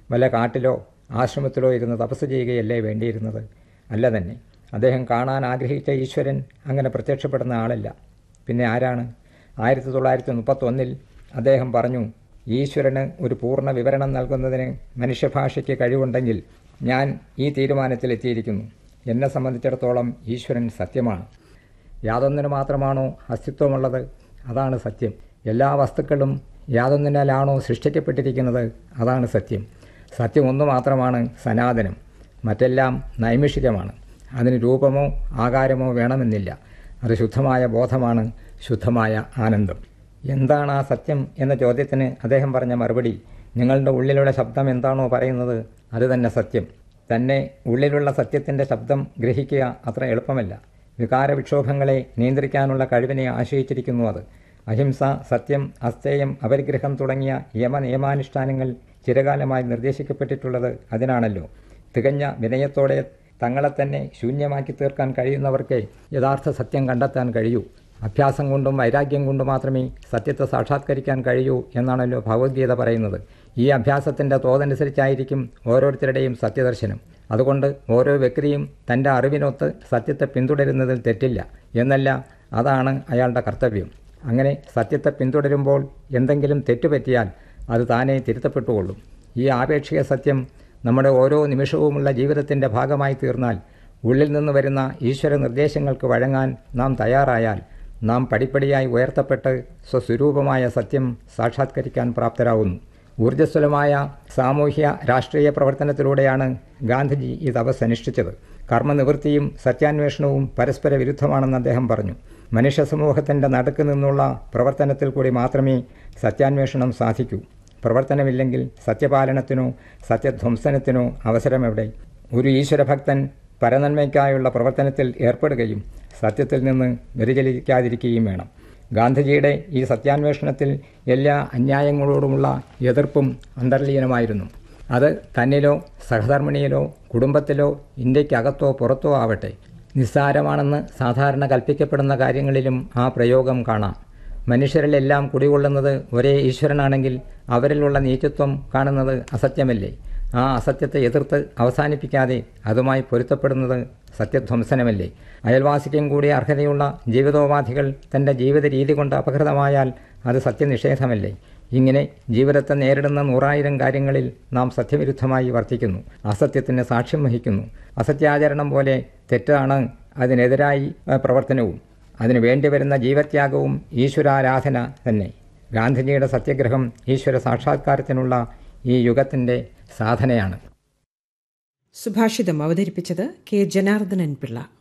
വല്ല കാട്ടിലോ ആശ്രമത്തിലോ ഇരുന്ന് തപസ് ചെയ്യുകയല്ലേ വേണ്ടിയിരുന്നത് അല്ല തന്നെ അദ്ദേഹം കാണാൻ ആഗ്രഹിച്ച ഈശ്വരൻ അങ്ങനെ പ്രത്യക്ഷപ്പെടുന്ന ആളല്ല പിന്നെ ആരാണ് ആയിരത്തി തൊള്ളായിരത്തി മുപ്പത്തൊന്നിൽ അദ്ദേഹം പറഞ്ഞു ഈശ്വരന് ഒരു പൂർണ്ണ വിവരണം നൽകുന്നതിന് മനുഷ്യഭാഷയ്ക്ക് കഴിവുണ്ടെങ്കിൽ ഞാൻ ഈ തീരുമാനത്തിലെത്തിയിരിക്കുന്നു എന്നെ സംബന്ധിച്ചിടത്തോളം ഈശ്വരൻ സത്യമാണ് യാതൊന്നിന് മാത്രമാണോ അസ്തിത്വമുള്ളത് അതാണ് സത്യം എല്ലാ വസ്തുക്കളും യാതൊന്നിനാലാണോ സൃഷ്ടിക്കപ്പെട്ടിരിക്കുന്നത് അതാണ് സത്യം സത്യം ഒന്ന് മാത്രമാണ് സനാതനം മറ്റെല്ലാം നൈമിഷികമാണ് അതിന് രൂപമോ ആകാരമോ വേണമെന്നില്ല അത് ശുദ്ധമായ ബോധമാണ് ശുദ്ധമായ ആനന്ദം എന്താണ് ആ സത്യം എന്ന ചോദ്യത്തിന് അദ്ദേഹം പറഞ്ഞ മറുപടി നിങ്ങളുടെ ഉള്ളിലുള്ള ശബ്ദം എന്താണോ പറയുന്നത് അത് തന്നെ സത്യം തന്നെ ഉള്ളിലുള്ള സത്യത്തിൻ്റെ ശബ്ദം ഗ്രഹിക്കുക അത്ര എളുപ്പമല്ല വികാര വിക്ഷോഭങ്ങളെ നിയന്ത്രിക്കാനുള്ള കഴിവിനെ ആശ്രയിച്ചിരിക്കുന്നു അത് അഹിംസ സത്യം അസ്തേയം അപരിഗ്രഹം തുടങ്ങിയ യമ നിയമാനുഷ്ഠാനങ്ങൾ ചിരകാലമായി നിർദ്ദേശിക്കപ്പെട്ടിട്ടുള്ളത് അതിനാണല്ലോ തികഞ്ഞ വിനയത്തോടെ തങ്ങളെ തന്നെ ശൂന്യമാക്കി തീർക്കാൻ കഴിയുന്നവർക്ക് യഥാർത്ഥ സത്യം കണ്ടെത്താൻ കഴിയൂ അഭ്യാസം കൊണ്ടും വൈരാഗ്യം കൊണ്ടും മാത്രമേ സത്യത്തെ സാക്ഷാത്കരിക്കാൻ കഴിയൂ എന്നാണല്ലോ ഭഗവത്ഗീത പറയുന്നത് ഈ അഭ്യാസത്തിൻ്റെ തോതനുസരിച്ചായിരിക്കും ഓരോരുത്തരുടെയും സത്യദർശനം അതുകൊണ്ട് ഓരോ വ്യക്തിയും തൻ്റെ അറിവിനൊത്ത് സത്യത്തെ പിന്തുടരുന്നതിൽ തെറ്റില്ല എന്നല്ല അതാണ് അയാളുടെ കർത്തവ്യം അങ്ങനെ സത്യത്തെ പിന്തുടരുമ്പോൾ എന്തെങ്കിലും തെറ്റുപറ്റിയാൽ അത് താനേ തിരുത്തപ്പെട്ടുകൊള്ളും ഈ ആപേക്ഷിക സത്യം നമ്മുടെ ഓരോ നിമിഷവുമുള്ള ജീവിതത്തിൻ്റെ ഭാഗമായി തീർന്നാൽ ഉള്ളിൽ നിന്ന് വരുന്ന ഈശ്വര നിർദ്ദേശങ്ങൾക്ക് വഴങ്ങാൻ നാം തയ്യാറായാൽ നാം പടിപ്പടിയായി ഉയർത്തപ്പെട്ട് സ്വസ്വരൂപമായ സത്യം സാക്ഷാത്കരിക്കാൻ പ്രാപ്തരാകുന്നു ഊർജ്ജസ്വലമായ സാമൂഹ്യ രാഷ്ട്രീയ പ്രവർത്തനത്തിലൂടെയാണ് ഗാന്ധിജി ഈ തപസ് അനുഷ്ഠിച്ചത് കർമ്മനിവൃത്തിയും സത്യാന്വേഷണവും പരസ്പര വിരുദ്ധമാണെന്ന് അദ്ദേഹം പറഞ്ഞു മനുഷ്യ സമൂഹത്തിൻ്റെ നടുക്ക് നിന്നുള്ള പ്രവർത്തനത്തിൽ കൂടി മാത്രമേ സത്യാന്വേഷണം സാധിക്കൂ പ്രവർത്തനമില്ലെങ്കിൽ സത്യപാലനത്തിനോ സത്യധ്വംസനത്തിനോ അവസരമെവിടെ ഒരു ഈശ്വരഭക്തൻ പരനന്മയ്ക്കായുള്ള പ്രവർത്തനത്തിൽ ഏർപ്പെടുകയും സത്യത്തിൽ നിന്ന് വ്യതിചലിക്കാതിരിക്കുകയും വേണം ഗാന്ധിജിയുടെ ഈ സത്യാന്വേഷണത്തിൽ എല്ലാ അന്യായങ്ങളോടുമുള്ള എതിർപ്പും അന്തർലീനമായിരുന്നു അത് തന്നിലോ സഹധർമ്മിണിയിലോ കുടുംബത്തിലോ ഇന്ത്യക്കകത്തോ പുറത്തോ ആവട്ടെ നിസ്സാരമാണെന്ന് സാധാരണ കൽപ്പിക്കപ്പെടുന്ന കാര്യങ്ങളിലും ആ പ്രയോഗം കാണാം മനുഷ്യരിലെല്ലാം കുടികൊള്ളുന്നത് ഒരേ ഈശ്വരനാണെങ്കിൽ അവരിലുള്ള നീചത്വം കാണുന്നത് അസത്യമല്ലേ ആ അസത്യത്തെ എതിർത്ത് അവസാനിപ്പിക്കാതെ അതുമായി പൊരുത്തപ്പെടുന്നത് സത്യധ്വംസനമല്ലേ അയൽവാസിക്കും കൂടി അർഹതയുള്ള ജീവിതോപാധികൾ തൻ്റെ ജീവിത രീതി കൊണ്ട് അപകൃതമായാൽ അത് സത്യനിഷേധമല്ലേ ഇങ്ങനെ ജീവിതത്തെ നേരിടുന്ന നൂറായിരം കാര്യങ്ങളിൽ നാം സത്യവിരുദ്ധമായി വർത്തിക്കുന്നു അസത്യത്തിന് സാക്ഷ്യം വഹിക്കുന്നു അസത്യാചരണം പോലെ തെറ്റാണ് അതിനെതിരായി പ്രവർത്തനവും അതിനു വേണ്ടിവരുന്ന ജീവത്യാഗവും ഈശ്വരാരാധന തന്നെ ഗാന്ധിജിയുടെ സത്യഗ്രഹം ഈശ്വര സാക്ഷാത്കാരത്തിനുള്ള ഈ യുഗത്തിൻ്റെ സാധനയാണ് സുഭാഷിതം അവതരിപ്പിച്ചത് കെ ജനാർദ്ദനൻ പിള്ള